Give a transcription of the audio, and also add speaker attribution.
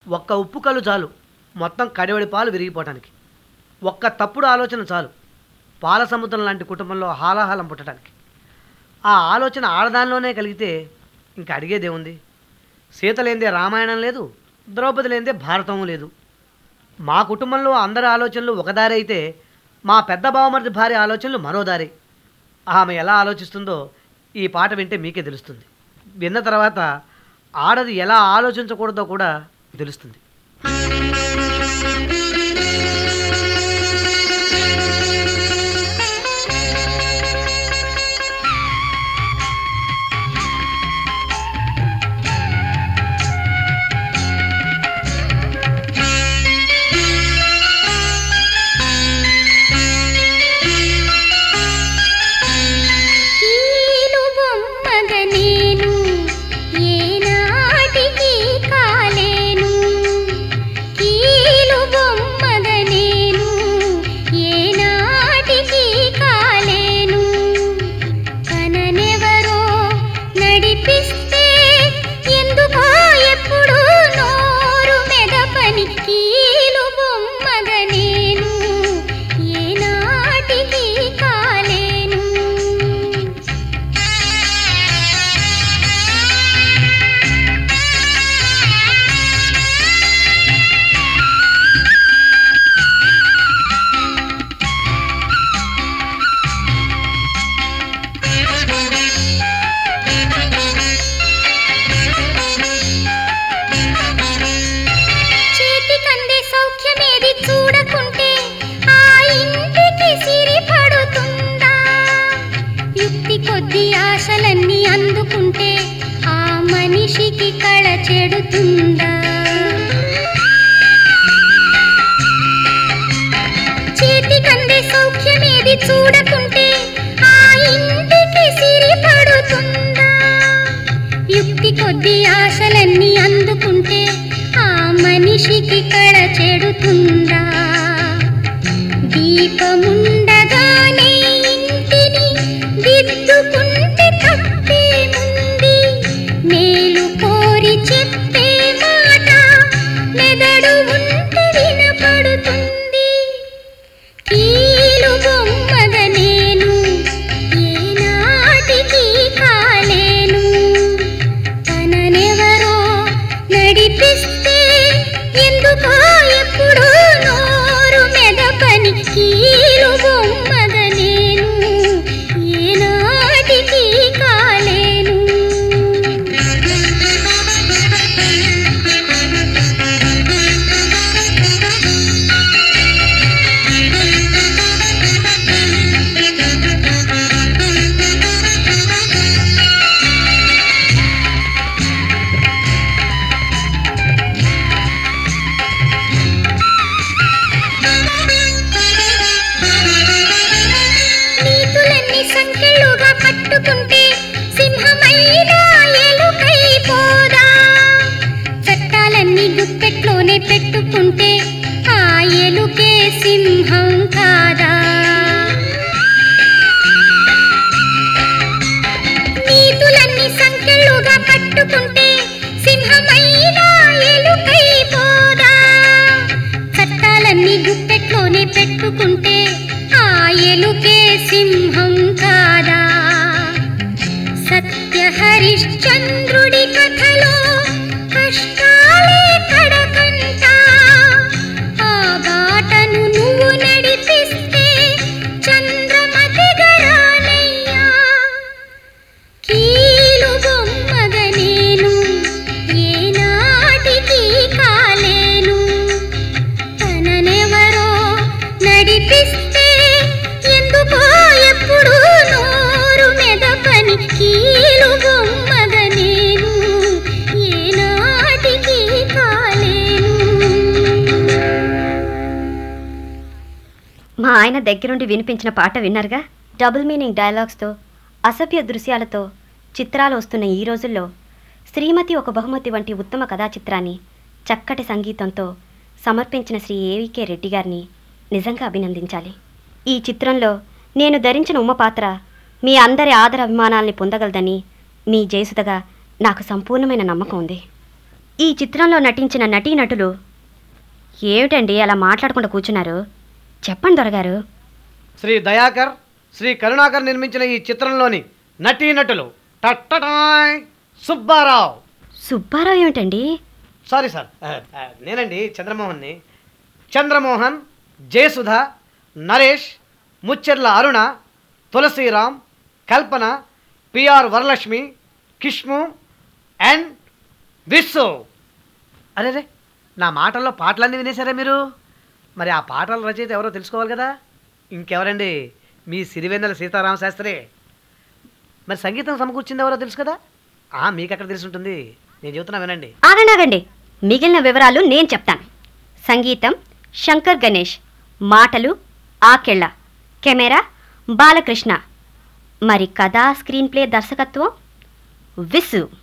Speaker 1: ఒక్క ఉప్పు కళ్ళు చాలు మొత్తం కడివడి పాలు విరిగిపోవటానికి ఒక్క తప్పుడు ఆలోచన చాలు పాల సముద్రం లాంటి కుటుంబంలో హాలాహలం పుట్టడానికి ఆ ఆలోచన ఆడదానిలోనే కలిగితే ఇంకా అడిగేదేముంది సీత లేనిదే రామాయణం లేదు ద్రౌపది లేనిదే భారతం లేదు మా కుటుంబంలో అందరి ఆలోచనలు ఒక దారి అయితే మా పెద్ద బావమరిది భార్య ఆలోచనలు మరో దారి ఆమె ఎలా ఆలోచిస్తుందో ఈ పాట వింటే మీకే తెలుస్తుంది విన్న తర్వాత ఆడది ఎలా ఆలోచించకూడదో కూడా తెలుస్తుంది
Speaker 2: కీలు బొమ్మగ నేను ఏనాటికి కాలేను కీలు బొమ్మగ నేను ఏనాటికి కాలేను కననెవరో నడిపిస్తే ఎందుకో ఎప్పుడు నోరు మెదపని కీలు బొమ్మగ నేను ఏనాటికి కాలేను చేతికందే సౌఖ్యమేది చూడకుంటే ఆ ఇంటికి సిరి పడుతుందా యుక్తి కొద్ది ఆశలన్నీ అందుకుంటే ఆ మనిషికి కళ చెడుతుందా చేతికందే సౌఖ్యమేది చూడకుంటే ఆ ఇంటికి సిరి పడుతుందా యుక్తి కొద్ది ఆశలన్నీ అందుకుంటే ఆ మనిషికి కళ చెడుతుందా దీపముండగానే ఇంటిని దిద్దుకుంటే తప్పేముంది మేలు కోరి చెప్పే మాట మెదడు ఉంటే వినపడుతుంది కీలు బొమ్మగ నేను ఏనాటికి కాలేను తననెవరో నడిపిస్తే ఎందుకో ఎప్పుడు నోరు మెదపని కీలు బొమ్మగ నేను ఏనాటికి కాలేను నీతులన్నీ సంఖ్యలుగా పట్టుకుంటే సింహమైనా ఎలుకైపోదా చట్టాలన్నీ గుప్పెట్లోనే పెట్టుకుంటే ఆ ఎలుకే సింహం కాదా నీతులన్నీ సంఖ్యలుగా పట్టుకుంటే సింహమైనా ఎలుకైపోదా చట్టాలన్నీ గుప్పెట్లోనే పెట్టుకుంటే ఆ ఎలుకే సింహం కాదా సత్య హరిశ్చంద్రుడి కథలో కష్టాలే కడకంట ఆ బాటను నువ్వు నడిపిస్తే చంద్రమతి గరానయ్యా కీలు బొమ్మగ నేను ఏనాటికి కాలేను తననెవరో నడిపిస్తే ఎందుకో ఎప్పుడు నోరు మెదపని కీలు బొమ్మగ నేను ఏనాటికి కాలేను
Speaker 3: మా ఆయన దగ్గరుండి వినిపించిన పాట విన్నారుగా డబుల్ మీనింగ్ డైలాగ్స్తో అసభ్య దృశ్యాలతో చిత్రాలు వస్తున్న ఈ రోజుల్లో శ్రీమతి ఒక బహుమతి వంటి ఉత్తమ కథా చిత్రాన్ని చక్కటి సంగీతంతో సమర్పించిన శ్రీ ఏవికే రెడ్డి గారిని నిజంగా అభినందించాలి ఈ చిత్రంలో నేను ధరించిన ఉమ్మ పాత్ర మీ అందరి ఆదర అభిమానాల్ని పొందగలదని మీ జయసుధగా నాకు సంపూర్ణమైన నమ్మకం ఉంది ఈ చిత్రంలో నటించిన నటీనటులు ఏమిటండి అలా మాట్లాడకుండా కూర్చున్నారు చెప్పండి దొరగారు
Speaker 1: శ్రీ దయాకర్ శ్రీ కరుణాకర్ నిర్మించిన ఈ చిత్రంలోని నటీనటులు టట్టటాయ్ సుబ్బారావు
Speaker 3: సుబ్బారావు ఏమిటండి
Speaker 1: సారీ సార్ ఆ, ఆ, నేనండి చంద్రమోహన్ని చంద్రమోహన్ జయసుధ నరేష్ ముచ్చెర్ల అరుణ తులసిరామ్ కల్పన పిఆర్ వరలక్ష్మి కిష్ము అండ్ విస్సు అరే రే నా మాటల్లో పాటలన్నీ వినేశారా మీరు మరి ఆ పాటల రచయిత ఎవరో తెలుసుకోవాలి కదా ఇంకెవరండి మీ సిరివెన్నెల సీతారామ శాస్త్రి మరి సంగీతం సమకూర్చింది ఎవరో తెలుసు కదా ఆ, మీకు ఎక్కడ తెలిసి ఉంటుంది నేను చెబుతున్నా వినండి
Speaker 3: ఆగండి ఆగండి మిగిలిన వివరాలు నేను చెప్తాను సంగీతం శంకర్ గణేష్ మాటలు ఆకెళ్ళ కెమెరా బాలకృష్ణ మరి కథా స్క్రీన్ ప్లే దర్శకత్వం విసు